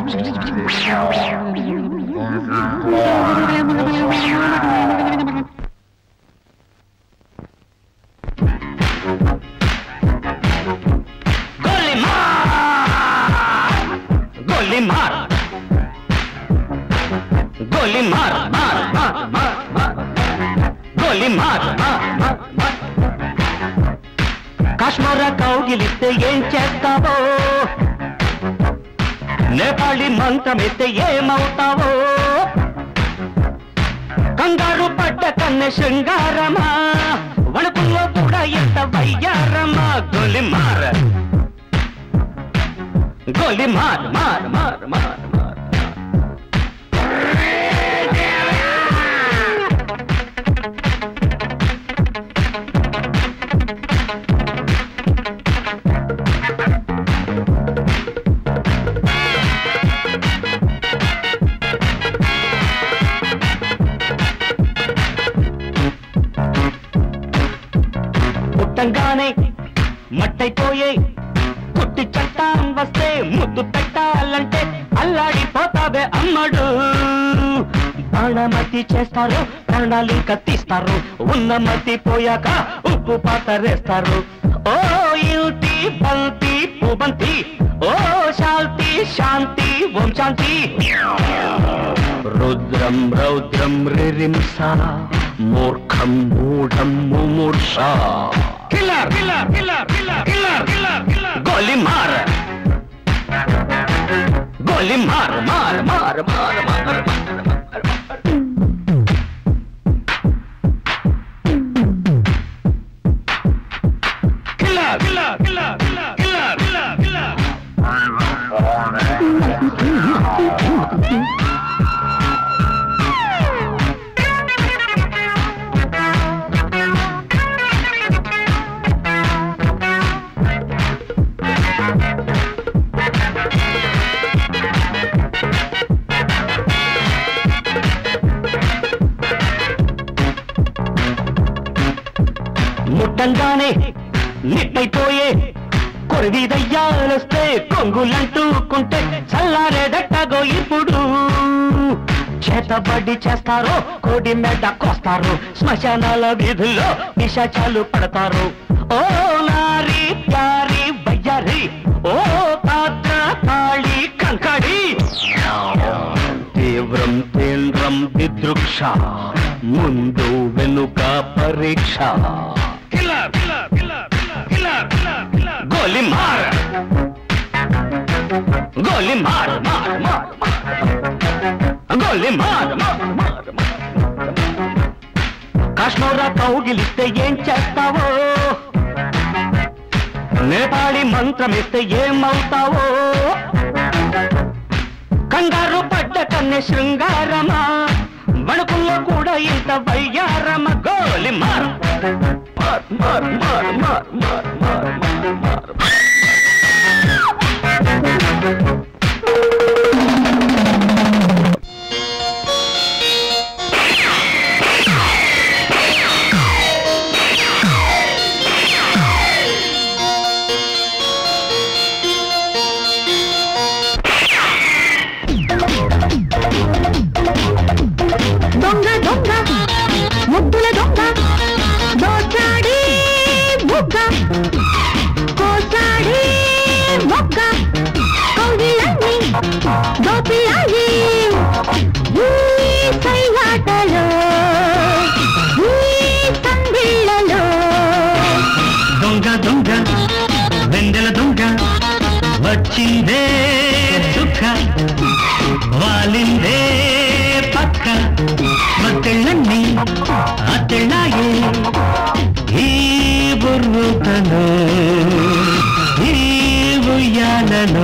గోలి మార్ గోలి మార్ గోలి మార్ మార్ మార్ మార్ మార్ గోలి మార్ మార్ మార్ మార్ కాశ్మీర కౌగిలిస్తే ఏం చేస్తావో నేపాళి మంత్రమిస్తే ఏమవుతావో కంగారు పడ్డ కన్నె శృంగారమా వణుకుల్లో కూడా ఎంత వయ్యారమా గోలి మార్ గోలి మార్ మార్ మార్ మార్ మార్ పుట్టంగానే మట్టైపోయే పుట్టి చట్టాం వస్తే ముద్దు పెట్టాలంటే అల్లాడిపోతావే అమ్మడు బాణమతి చేస్తారు ప్రాణాలు కత్తిస్తారు ఉన్న మతి పోయాక ఉప్పు పాతరేస్తారు ఓ యుటి బంతి పుబంతి ఓ శాంతి శాంతి ఓం శాంతి రుద్రం రౌద్రం రిరింస మూర్ఖం మూఢం ముమూర్ష killer killer killer killer killer killer killer గోలి మార్ గోలి మార్ మార్ మార్ మార్ మార్ killer killer killer killer killer killer killer ముట్టంగానే నిట్టయిపోయే కొరివి దయ్యాలొస్తే కొంగులంటూకుంటే చల్లారేదట్టగో ఇప్పుడు చేతబడి చేస్తారో కోడి మెడ కోస్తారు శ్మశానాల వీధుల్లో నిశాచాలు పడతారు ఓ నారి ప్యారి బయ్యారి ఓ పాత్ర తాళి కంకడి తీవ్రం తీవ్రం విదృక్ష ముందు వెనుక పరీక్ష గోలి మార్ గోలి మార్ మార్ మార్ మార్ గోలి మార్ మార్ మార్ మార్ కాశ్మీర కౌగిలిస్తే ఏం చేస్తావో నేపాళి మంత్రమిస్తే ఏమవుతావో కంగారు పడ్డ కన్నె శృంగారమా వణుకుల్లో కూడా ఇంత వయ్యారమ గోలి మార్ మార్ మార్ మార్ మార్ మార్ మార్ మార్ మార్ దొంగ దొంగ ముద్దుల దొంగ దోచాడి బుగ్గ కోసాడి మొగ్గ కౌగిలన్నీ దోపిలాయి ఈ సైలాటలో ఈ సందిళ్ళలో దొంగ దొంగ వెందెల దొంగ వచ్చిందే దుఃఖ వాలిందే పక్క మత్తెళ్ళన్నీ అత్తెళ్ళాయే ఈ బుర్రుతను ఈ ఉయ్యాలను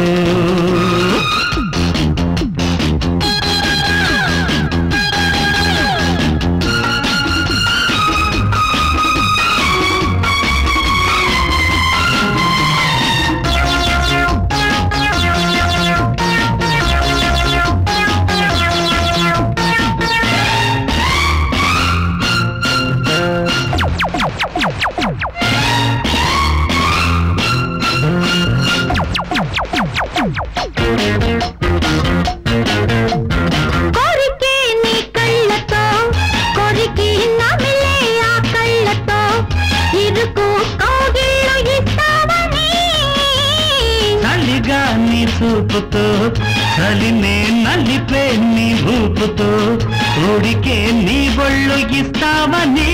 చూపుతో చలినే నలిపే నీ ఊపుతో ఊడికే నీ ఒళ్ళు ఇస్తావని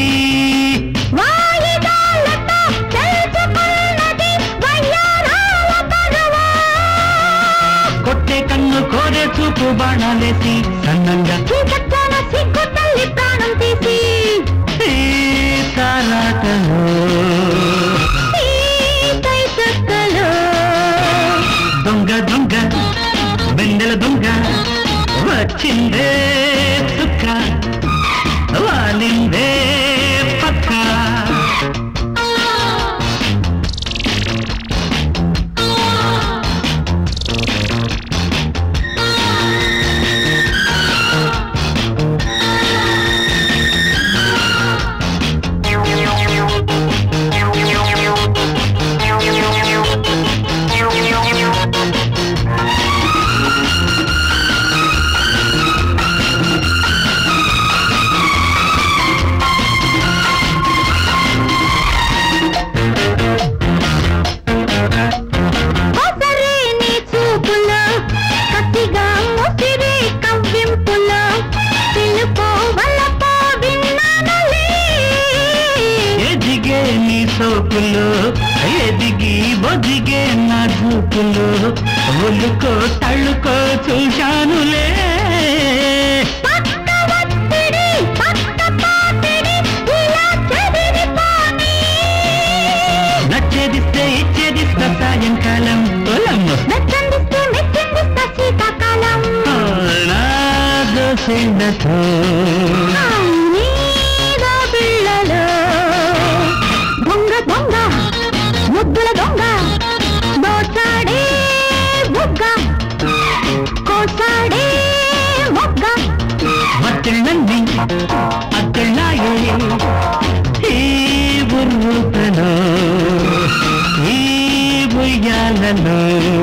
వాయిదాలతో తెలుసుకున్నది వయ్యారాల పరువా. కొట్టే కన్ను కోరే చూపు బాణాలేసి సన్నంగా చీకట్లోన సిగ్గు తల్లి ప్రాణం తీసి ఈ తారాటలో ఈ కైతక్కలో దొంగ దొంగ వెన్నెల దొంగ వచ్చిందే చుక్క వాలిందే పక్క ఒసరే నీ చూపులో కత్తిగా ముసిరే కవ్వింపులో పిలుపో వల్లపో విన్నానులే ఎదిగే నీ సోకులు ఎదిగి బొదిగే నా చూపులు ఒలుకో తళ్ళుకో చూశానులే పక్క ఒత్తిడి పక్క పాపిడి ఇలా చెదిరిపోని నచ్చేదిస్తే ఇచ్చేదిస్తా సాయంకాలం పొలమ్మ మెచ్చందిస్తే మెచ్చిందిస్తా శీతాకాలం నా దోసిండతో నీదో పిల్లలో దొంగ దొంగ ముద్దుల దొంగ దోచాడే బుగ్గ కోసాడే మొగ్గ మత్తిళ్ళంది అత్తళ్ళాయే ఈ బుర్రుతలో ఈ బుయ్యాలలో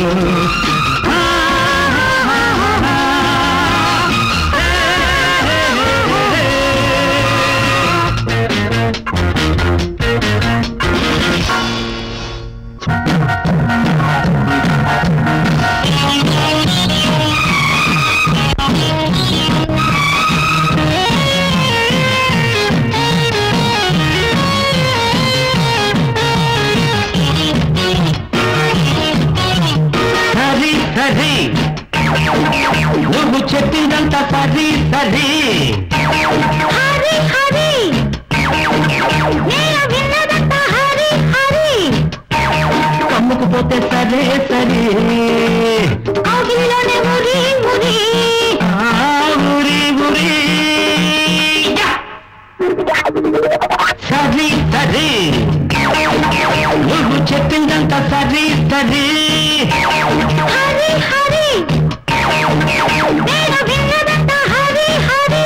సరి సరి నువ్వు చెప్పిందంత సరి సరి హరి హరి నేను విన్నదంత హరి హరి కమ్ముకుపోతే సరే సరే కౌగిలిలోనే ఉరి ఉరి ఆ ఊరి ఊరి యా! సరి సరి నువ్వు చెప్పిందంత సరి సరి హరి హరి నేను విన్నదంత హరి హరి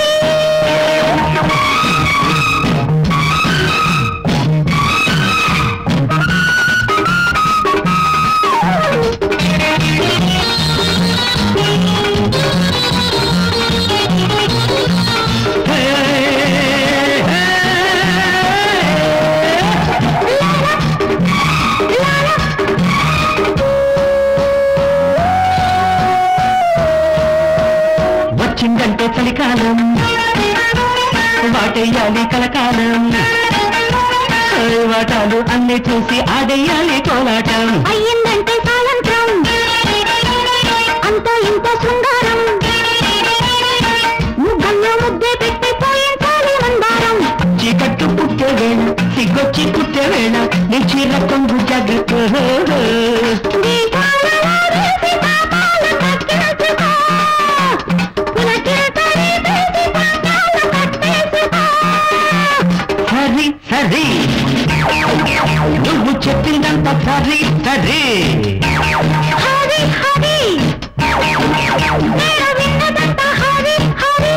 హే, హే, వచ్చిందంటే చలికాలం వాటేయాలి కలకాలం వాటాలు అన్ని చూసి ఆడేయాలి కోలాటం అయ్యిందంటే సాయంత్రం అంత ఇంత శృంగారం ముగ్గల్లో ముద్దే పెట్టి పోయించాలి మందారం చీకట్టు పుట్టే వేళ సిగ్గొచ్చి పుట్టే వేళ నీ చీర కొంగు జాగ్రత్త దీపాలలో వేసి పాపాలు కక్కించుకో. పులకింతని తీసి పాపాలు కట్టేసుకో. సరి సరి నువ్వు చెప్పిందంత సరి సరి హరి హరి నేను విన్నదంత హరి హరి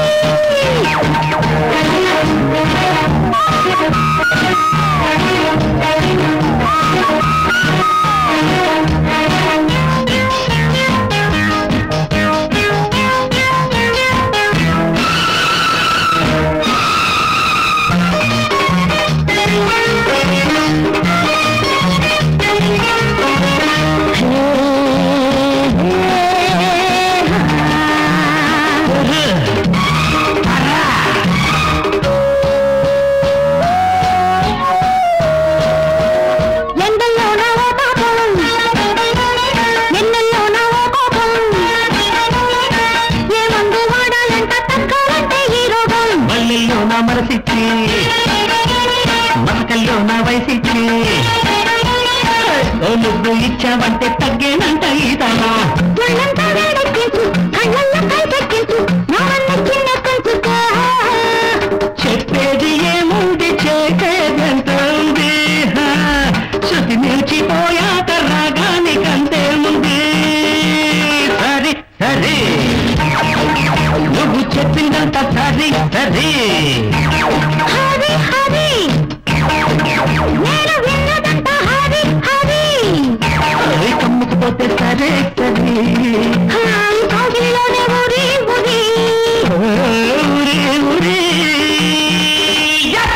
ముద్దు ఇచ్చావంటే తగ్గేనంట ఈతనా ఒళ్ళంతా వేడెక్కించు కళ్ళల్లో కైపెక్కించు నవన్న చిన్న కొంచుకో చెప్పేది ఏముంది చేసేదెంత ఉంది హా, శృతి నిలిచిపోయాక రాగానికంతే ఉంది సరి సరి నువ్వు చెప్పిందంత సరి సరి హరి హరి నేను విన్నదంతా హరి హరి అవి కమ్ముకుపోతే సరే సరి హాయ్ కౌగిలిలోనే ఊరి ఊరి ఊరి ఊరి యా!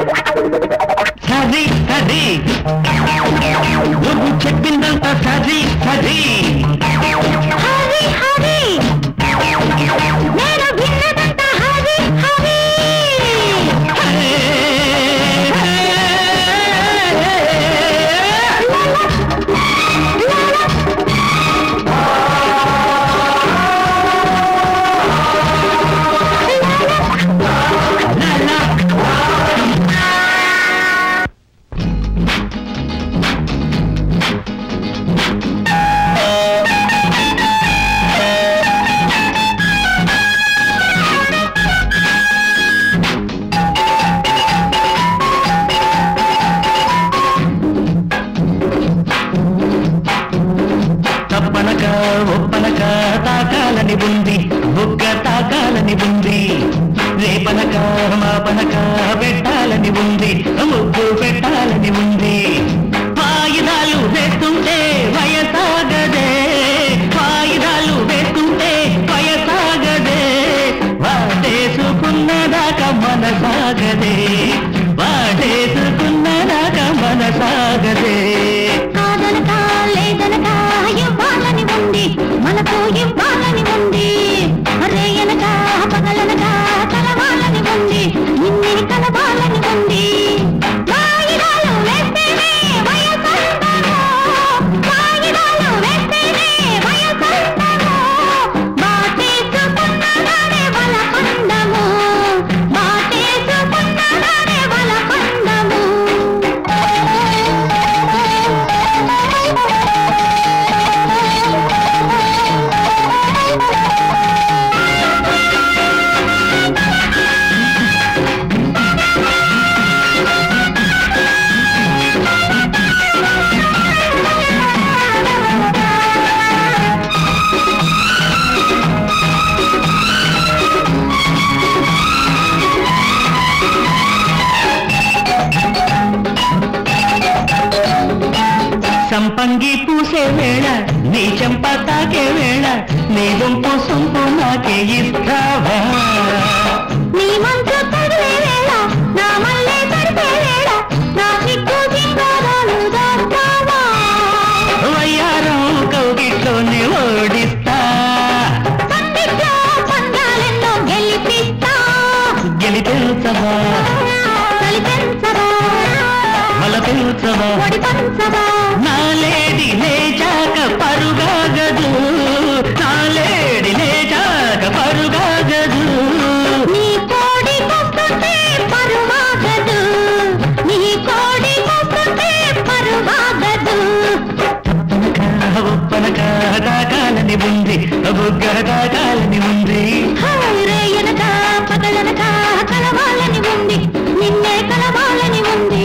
సరి సరి నువ్వు చెప్పిందంత సరి సరి హరి హరి నేను విన్నదంతా హరి హరి తప్పనక ఒప్పనక తాకాలని ఉంది బుగ్గ తాకాలని ఉంది రేపనక మాపనక పెట్టాలని ఉంది ముగ్గు పెట్టాలని ఉంది వాయిదాలు వేస్తుంటే వయసాగదే వాయిదాలు వేస్తుంటే వయసాగదే వాటేసుకున్నదాకా మనసాగదే వాటేసుకున్నదాకా మనసాగదే కాదనక లేదనక ఇవ్వాలని ఉంది మనకు ఇవ్వాలని ఉంది రేయనక పగలనక కలవాలని ఉంది నిన్నే కలవాలని ఉంది వాయిదాలు వేస్తేనే వయసంతము వాయిదాలు వేస్తేనే వయసంతము బాటేసుకున్నదానే వలకందము బాటేసుకున్నదానే వలకందము సంపంగి పూసే వేళ నీ చెంప తాకే వేళ నీ గుంపు సొంపు నాకే ఇస్తావా నీ మంచు తడివే వేళ నా మల్లె తడిపే వేళ నా సిగ్గు సింగారాలు దాస్తావా వయ్యారం కౌగిట్లోనే ఓడిస్తా పందిట్లో పందాలెన్నో గెలిపిస్తా గెలిపించవా కలిపెంచవా బలపించవా ఒడి పంచవా నాలేడి లేచాక పరుగాగదు నాలేడి లేచాక పరుగాగదు నీ కోడి కొస్తుంటే పరువాగదు నీ కోడి కొస్తుంటే పరువాగదు తప్పనక ఒప్పనక తాకాలని ఉంది బుగ్గ తాకాలని ఉంది హాయ్ రేయనక పగలనక కలవాలని ఉంది నిన్నే కలవాలని ఉంది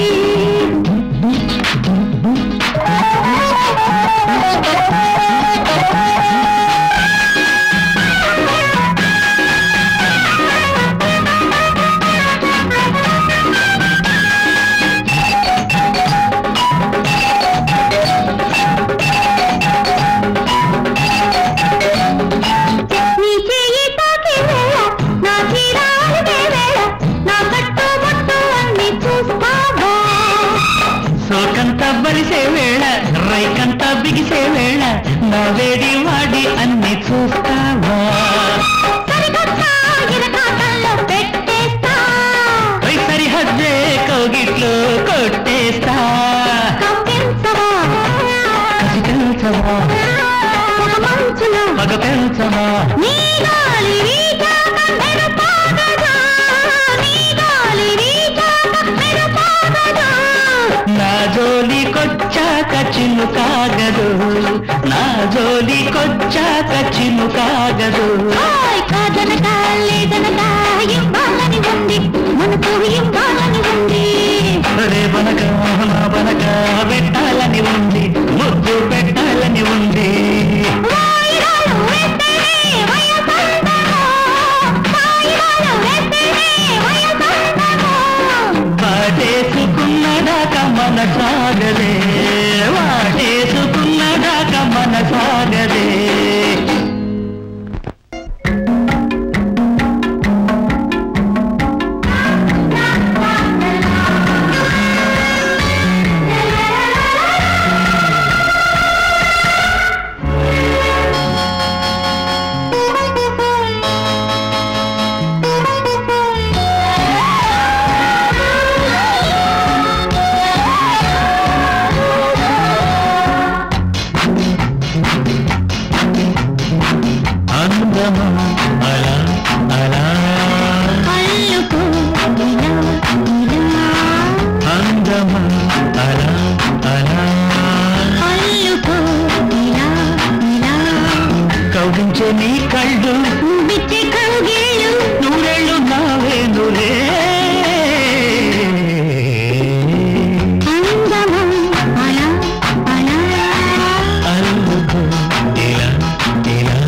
నీ చెయ్యి తాకే వేళ నా చీరాలిదే వేళ నా కట్టు బొట్టు అన్ని చూస్తావా సోకంత బలిసే వేళ రైకంత బిగిసే వేళ నా వేడి వాడి అన్ని చూస్తావా సరికొత్త ఇరకాటంలో పెట్టేస్తా పై సరిహద్దే కౌగిట్లో కొట్టేస్తా కంపించవా కసి పెంచవా ఒక మంచున మగ పెంచవా నీ గాలి వీచాక మెరుపాగదా నీ గాలి వీచాక మెరుపాగదా నా జోలికొచ్చాక కొచ్చాక చిన్ను కాగదు నా జోలికొచ్చాక చిన్ను కాగదు హాయ్ కాదనక లేదనక ఇవ్వాలని ఉంది మనకు ఇవ్వాలని ఉంది రేపనక నా బనక పెట్టాలని ఉంది ముద్దు పెట్టాలని ఉంది వాయిదాలు వేస్తేనే వయసందమో. వాయిదాలు వేస్తేనే వయసందమో. వాటేసుకున్నదాకా మన సాగలే వాటేసుకున్నదాకా మన సాగలే అందమా అలా అలా అల్లుకో ఇలా ఇలా అందమా అలా అలా అల్లుకో ఇలా ఇలా కవ్వించే నీ కళ్ళు బిచ్చే కౌగిళ్ళు నూరేళ్ళు నావేనులే అందమా అలా అలా అల్లుకో ఇలా ఇలా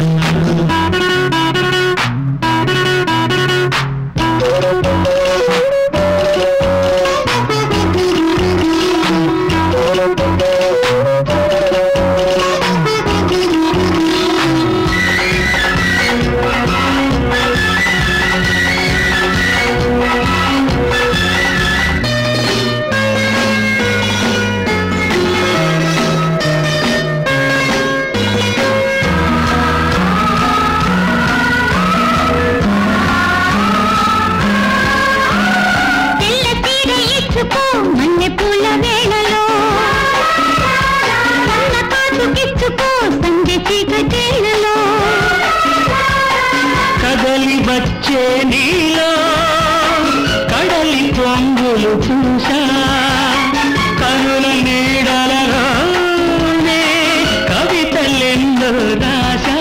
తెల్ల తీగ ఇచ్చుకో మల్లె పూల వేళలో సన్న కాటుకిచ్చుకో సంధ్య చీకటేళ్లలో కదలి వచ్చే నీలో కడలి పొంగులు చూసా కనుల నీడలలోనే కవితలెందో రాశా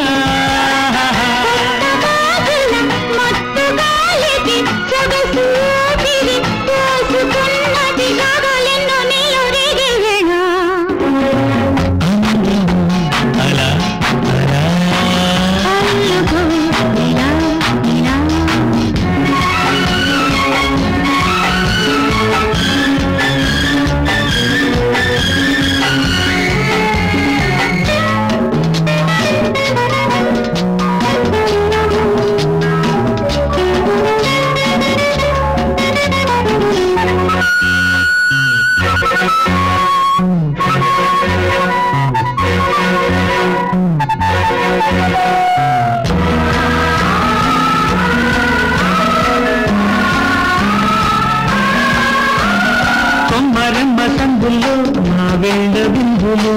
బాగుల మత్తు గాలికి సొగసు ఊపిరి పోసుకున్నది గగలెన్నో నీలో రేగే వేళ అలా అలా అల్లుకో ఇలా ఇలా కొమ్మరమ్మ సందుల్లో మా వేళ బిందులు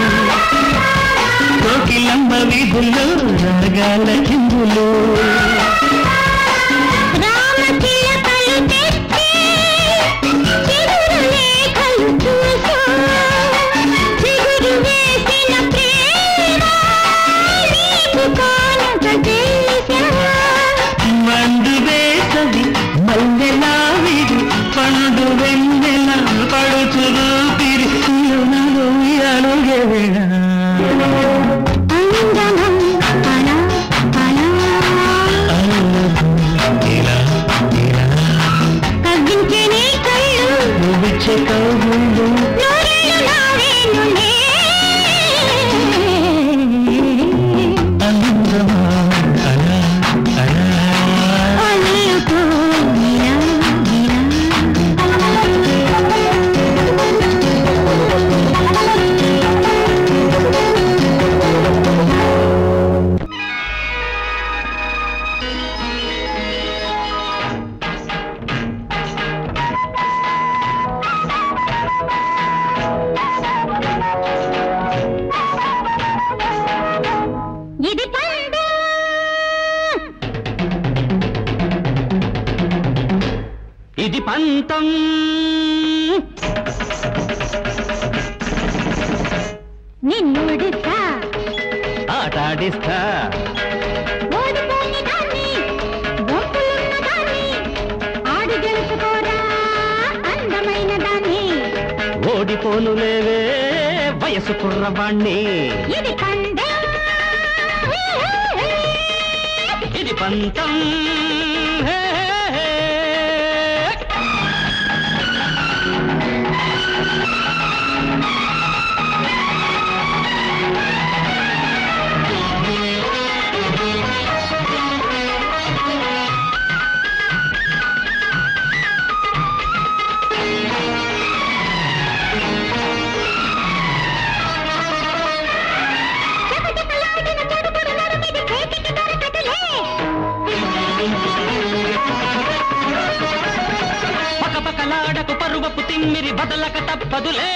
కోకిలమ్మ వీధుల్లో రాగాల చిందులు రామచిలకలు తెచ్చి చిగురు లేఖలు చూసా చిగురు వేసిన ప్రేమ నీకు కానుక చేశా మండు వేసవి మల్లెలా విడి పండు వెన్నెల పడుచురు పిరి అలుగే వేళ అందమం అలా అలా ఇలా ఇలా కవ్వించే నీ కళ్ళు నువ్విచ్చే కౌగుళ్ళు నూరేళ్ళు నావేనులే అందమా అలా అలా అల్లుకో ఇలా ఇలా ఇది పండు ఇది పంతం నిన్నుడిస్తా ఆటాడిస్తా ఓడిపోని దాన్ని బొంకులున్న దాన్ని ఆడి గెలుచుకోరా అందమైన దాన్ని ఓడిపోనులేవే వయసు కుర్రవాణ్ణి ఇది పందెం ఇది పంతం హే, హే, హే. చెపచెపలాడిన చెడుగుడు నరుమిది చేతికి దొరకదులే పకపకలాడకు పరువపు తిమ్మిరి బదలక తప్పదులే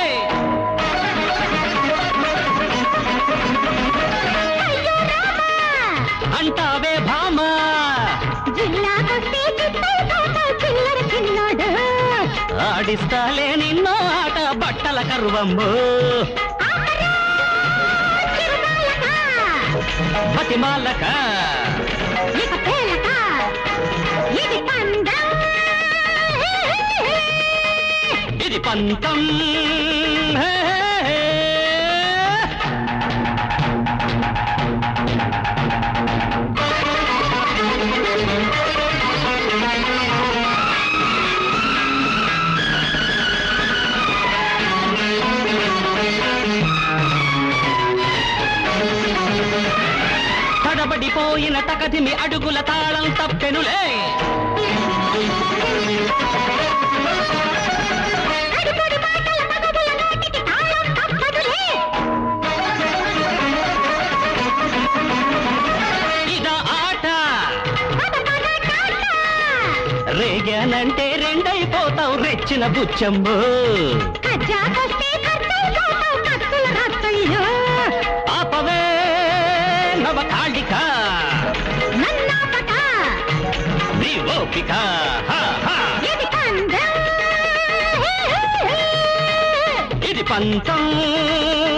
అయ్యో రామా అంటావే భామా జిల్లాకొస్తే చిత్తై కోట చిల్లర చిన్నోడు ఆడిస్తాలే నిన్నో ఆట బట్టల కరువమ్ము ఆపరా చిరునాలక బతిమాలక ఇక పేలక ఇది పందెం ఇది పంతం హే, హే, హే. తడబడిపోయిన తకదిమి అడుగుల తాళం తప్పెనులే అడుగుడి మాటల మగబుల నోటికి తాళం తప్పదులే ఇదా ఆట పద పద టాటా రేగానంటే రెండైపోతావు రెచ్చిన బుచ్చంబు కజ్జాకొస్తే ఖర్చయిపోతావు కత్తుల రత్తయ్యో ఆపవే నవ కాళిక నన్నాపట నీ ఓపిక హా, హా. ఇది పందెం ఇది పంతం